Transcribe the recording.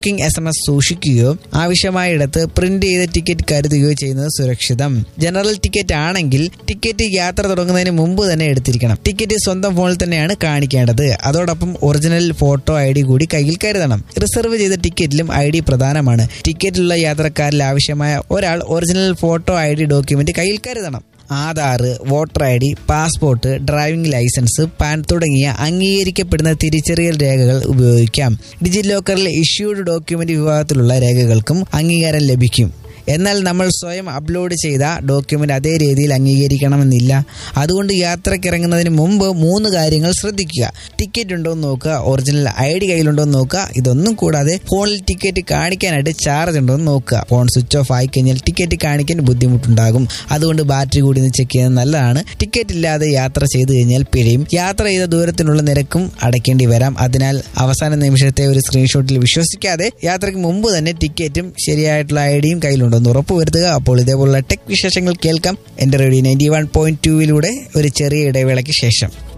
booking S M S സൂക്ഷിക്കുകയോ ആവശ്യമായ ഇടത്ത് പ്രിന്റ് ചെയ്ത ടിക്കറ്റ് കരുതുകയോ ചെയ്യുന്നത് സുരക്ഷിതം ജനറൽ ടിക്കറ്റ് ആണെങ്കിൽ ടിക്കറ്റ് യാത്ര തുടങ്ങുന്നതിന് മുമ്പ് തന്നെ എടുത്തിരിക്കണം ടിക്കറ്റ് സ്വന്തം ഫോണിൽ തന്നെയാണ് കാണിക്കേണ്ടത് അതോടൊപ്പം ഒറിജിനൽ ഫോട്ടോ ഐ ഡി കൂടി കയ്യിൽ കരുതണം റിസർവ് ചെയ്ത ടിക്കറ്റിലും ഐ ഡി പ്രധാനമാണ് ടിക്കറ്റിലുള്ള യാത്രക്കാരിൽ ആവശ്യമായ ഒരാൾ original photo I D document കയ്യിൽ കരുതണം Aadhaar voter I D passport driving licence PAN തുടങ്ങിയ അംഗീകരിക്കപ്പെടുന്ന തിരിച്ചറിയൽ രേഖകൾ ഉപയോഗിക്കാം ഡിജി ലോക്കറിൽ ഇഷ്യൂഡ് ഡോക്യുമെന്റ് വിഭാഗത്തിലുള്ള രേഖകൾക്കും അംഗീകാരം ലഭിക്കും എന്നാൽ നമ്മൾ സ്വയം അപ്ലോഡ് ചെയ്ത ഡോക്യുമെന്റ് അതേ രീതിയിൽ അംഗീകരിക്കണമെന്നില്ല അതുകൊണ്ട് യാത്രക്കിറങ്ങുന്നതിന് മുമ്പ് മൂന്ന് കാര്യങ്ങൾ ശ്രദ്ധിക്കുക ടിക്കറ്റ് ഉണ്ടോ എന്ന് നോക്കുക ഒറിജിനൽ ഐ ഡി കയ്യിലുണ്ടോ എന്ന് നോക്കുക ഇതൊന്നും കൂടാതെ ഫോണിൽ ടിക്കറ്റ് കാണിക്കാനായിട്ട് ചാർജ് ഉണ്ടോ എന്ന് നോക്കുക ഫോൺ സ്വിച്ച് ഓഫ് ആയി കഴിഞ്ഞാൽ ടിക്കറ്റ് കാണിക്കാൻ ബുദ്ധിമുട്ടുണ്ടാകും അതുകൊണ്ട് ബാറ്ററി കൂടി ഒന്ന് ചെക്ക് ചെയ്യുന്നത് നല്ലതാണ് ടിക്കറ്റ് ഇല്ലാതെ യാത്ര ചെയ്തു കഴിഞ്ഞാൽ പിഴയും യാത്ര ചെയ്ത ദൂരത്തിനുള്ള നിരക്കും അടയ്ക്കേണ്ടി വരാം അതിനാൽ അവസാന നിമിഷത്തെ ഒരു സ്ക്രീൻഷോട്ടിൽ വിശ്വസിക്കാതെ യാത്രയ്ക്ക് മുമ്പ് തന്നെ ടിക്കറ്റും ശരിയായിട്ടുള്ള ഐ ഡിയും കയ്യിലുണ്ടെന്ന് ഉറപ്പുവരുത്തുക അപ്പോൾ ഇതേപോലുള്ള ടെക് വിശേഷങ്ങൾ കേൾക്കാം എന്റെ റേഡിയോ നയൻറ്റി വൺ പോയിന്റ് ടൂവിലൂടെ ഒരു ചെറിയ ഇടവേളയ്ക്ക് ശേഷം